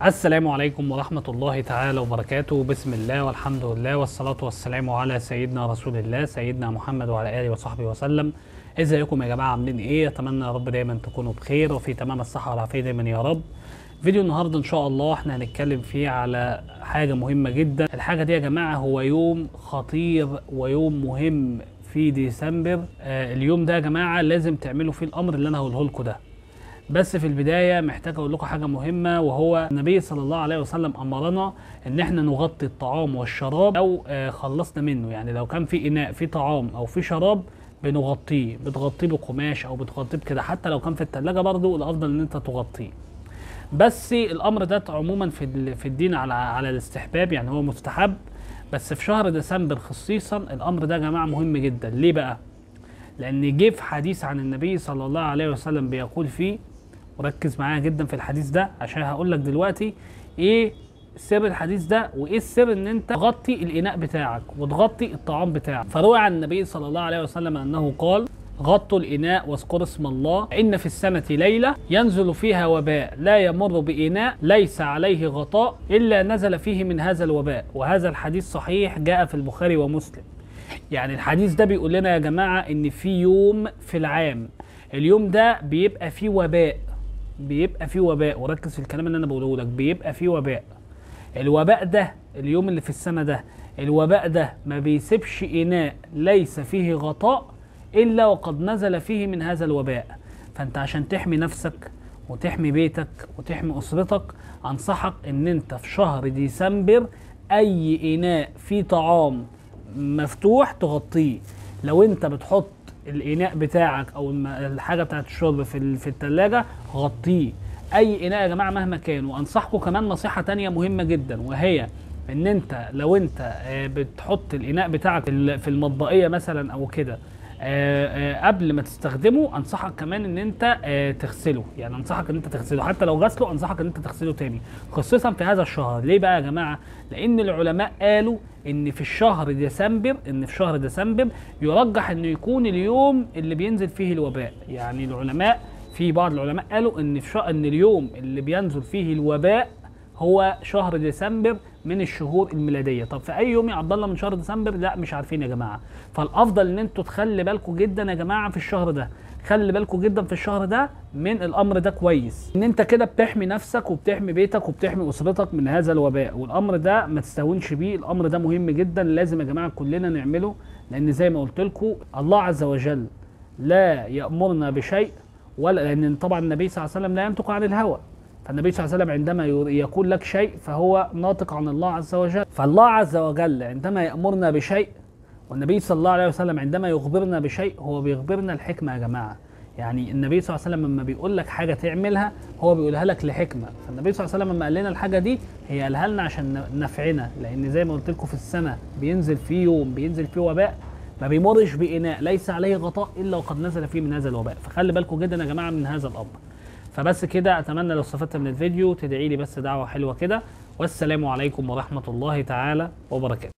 السلام عليكم ورحمة الله تعالى وبركاته بسم الله والحمد لله والصلاة والسلام على سيدنا رسول الله سيدنا محمد وعلى آله وصحبه وسلم ازيكم يا جماعة عاملين ايه اتمنى يا رب دايما تكونوا بخير وفي تمام الصحة والعافية دايما يا رب فيديو النهارده ان شاء الله احنا هنتكلم فيه على حاجة مهمة جدا الحاجة دي يا جماعة هو يوم خطير ويوم مهم في ديسمبر آه اليوم ده يا جماعة لازم تعملوا فيه الامر اللي انا هقوله لكم ده بس في البداية محتاج أقول لكم حاجة مهمة وهو النبي صلى الله عليه وسلم أمرنا إن إحنا نغطي الطعام والشراب لو آه، خلصنا منه يعني لو كان في إناء في طعام أو في شراب بنغطيه بتغطيه بقماش أو بتغطيه بكده حتى لو كان في التلاجة برضه الأفضل إن أنت تغطيه بس الأمر ده عموما في ال- في الدين على على الاستحباب يعني هو مستحب بس في شهر ديسمبر خصيصا الأمر ده يا جماعة مهم جدا ليه بقى؟ لأن جه في حديث عن النبي صلى الله عليه وسلم بيقول فيه وركز معايا جدا في الحديث ده عشان هقول لك دلوقتي ايه سر الحديث ده وايه السر ان انت تغطي الاناء بتاعك وتغطي الطعام بتاعك فروى عن النبي صلى الله عليه وسلم انه قال غطوا الإناء واذكروا اسم الله إن في السنة ليلة ينزل فيها وباء لا يمر بإناء ليس عليه غطاء إلا نزل فيه من هذا الوباء وهذا الحديث صحيح جاء في البخاري ومسلم يعني الحديث ده بيقول لنا يا جماعة إن في يوم في العام اليوم ده بيبقى فيه وباء بيبقى فيه وباء وركز في الكلام اللي أنا بقوله لك بيبقى فيه وباء الوباء ده اليوم اللي في السنة ده الوباء ده ما بيسيبش إناء ليس فيه غطاء إلا وقد نزل فيه من هذا الوباء فأنت عشان تحمي نفسك وتحمي بيتك وتحمي أسرتك أنصحك إن أنت في شهر ديسمبر أي إناء فيه طعام مفتوح تغطيه لو أنت بتحط الإناء بتاعك أو الم- الحاجة بتاعت الشرب في ال- في التلاجة غطيه اي اناء يا جماعه مهما كان وانصحكم كمان نصيحه تانية مهمه جدا وهي ان انت لو انت آه، بتحط الاناء بتاعك في ال- في المطبقيه مثلا او كده آه، آه، قبل ما تستخدمه انصحك كمان ان انت آه، تغسله يعني انصحك ان انت تغسله حتى لو غسله انصحك ان انت تغسله تاني خصوصا في هذا الشهر ليه بقى يا جماعه لان العلماء قالوا ان في الشهر ديسمبر ان في شهر ديسمبر يرجح انه يكون اليوم اللي بينزل فيه الوباء يعني العلماء في بعض العلماء قالوا ان في شهر ان اليوم اللي بينزل فيه الوباء هو شهر ديسمبر من الشهور الميلاديه طب في اي يوم يا عبد الله من شهر ديسمبر لا مش عارفين يا جماعه فالافضل ان انتوا تخلي بالكم جدا يا جماعه في الشهر ده خلي بالكم جدا في الشهر ده من الامر ده كويس ان انت كده بتحمي نفسك وبتحمي بيتك وبتحمي اسرتك من هذا الوباء والامر ده ما تستهونش بيه الامر ده مهم جدا لازم يا جماعه كلنا نعمله لان زي ما قلت لكم الله عز وجل لا يامرنا بشيء ولا لان طبعا النبي صلى الله عليه وسلم لا ينطق عن الهوى فالنبي صلى الله عليه وسلم عندما ير- يقول لك شيء فهو ناطق عن الله عز وجل فالله عز وجل عندما يأمرنا بشيء والنبي صلى الله عليه وسلم عندما يخبرنا بشيء هو بيخبرنا الحكمة يا جماعة يعني النبي صلى الله عليه وسلم لما بيقول لك حاجة تعملها هو بيقولها لك لحكمة فالنبي صلى الله عليه وسلم لما قال لنا الحاجة دي هي قالها لنا عشان ن- نفعنا لأن زي ما قلت لكم في السنة بينزل فيه يوم بينزل فيه وباء ما بيمرش بإناء ليس عليه غطاء إلا وقد نزل فيه من هذا الوباء فخلي بالكم جدا يا جماعة من هذا الأمر فبس كده اتمنى لو استفدت من الفيديو تدعي لي بس دعوه حلوه كده والسلام عليكم ورحمه الله تعالى وبركاته